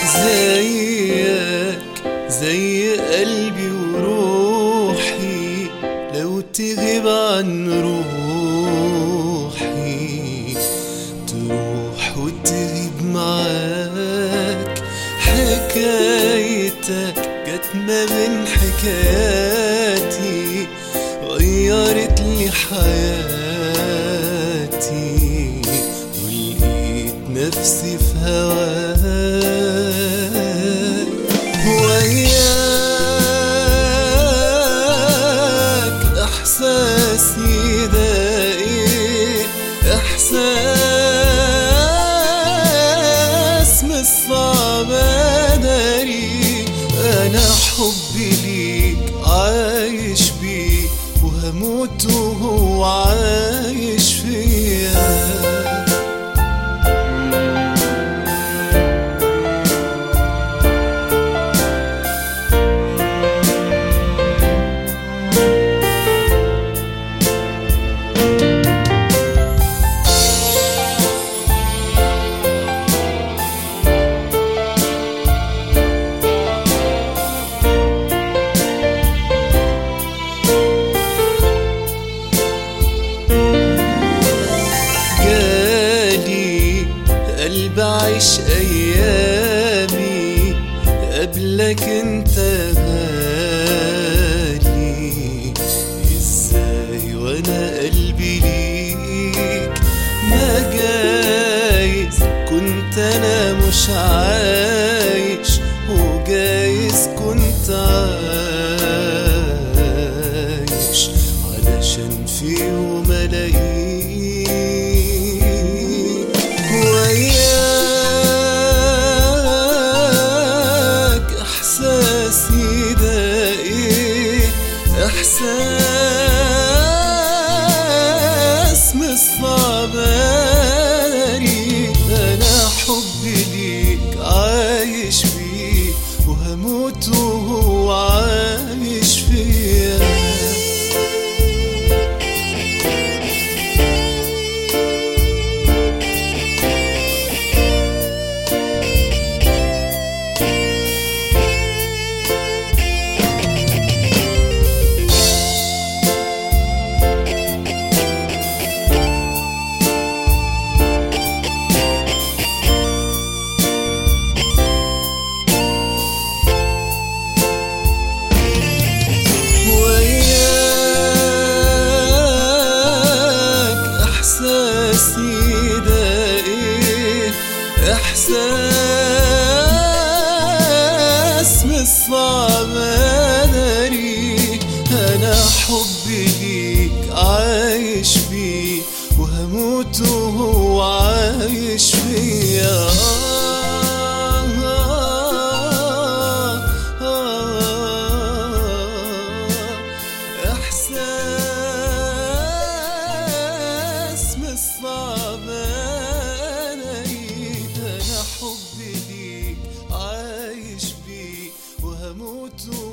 زيك زي قلبي وروحي لو تغيب عن روحي تروح وتغيب معاك حكايتك جت ما بين حكاياتي غيرت لي حياتي ولقيت نفسي في هواك وياك احساسي ده ايه احساس مش صعب اداري انا حبي ليك عايش بيه وهموت وهو عايش فيا جالي قلب عيش ايامي قبلك انت غالي ازاي وانا قلبي ليك ما جايز كنت انا مش عايش وجايز كنت عايش علشان في يوم الاقيك وياك احساسي ده ايه احساس مش صعب اداري انا حبي ليك عايش بيه وهموت وهو عايش فيا وياك احساسي ده ايه احساس مش صعب اداري انا حبي ليك عايش بيه وهموت وهو عايش فيا احساس مش صعب الاقي انا حبي ليك عايش بيه وهموت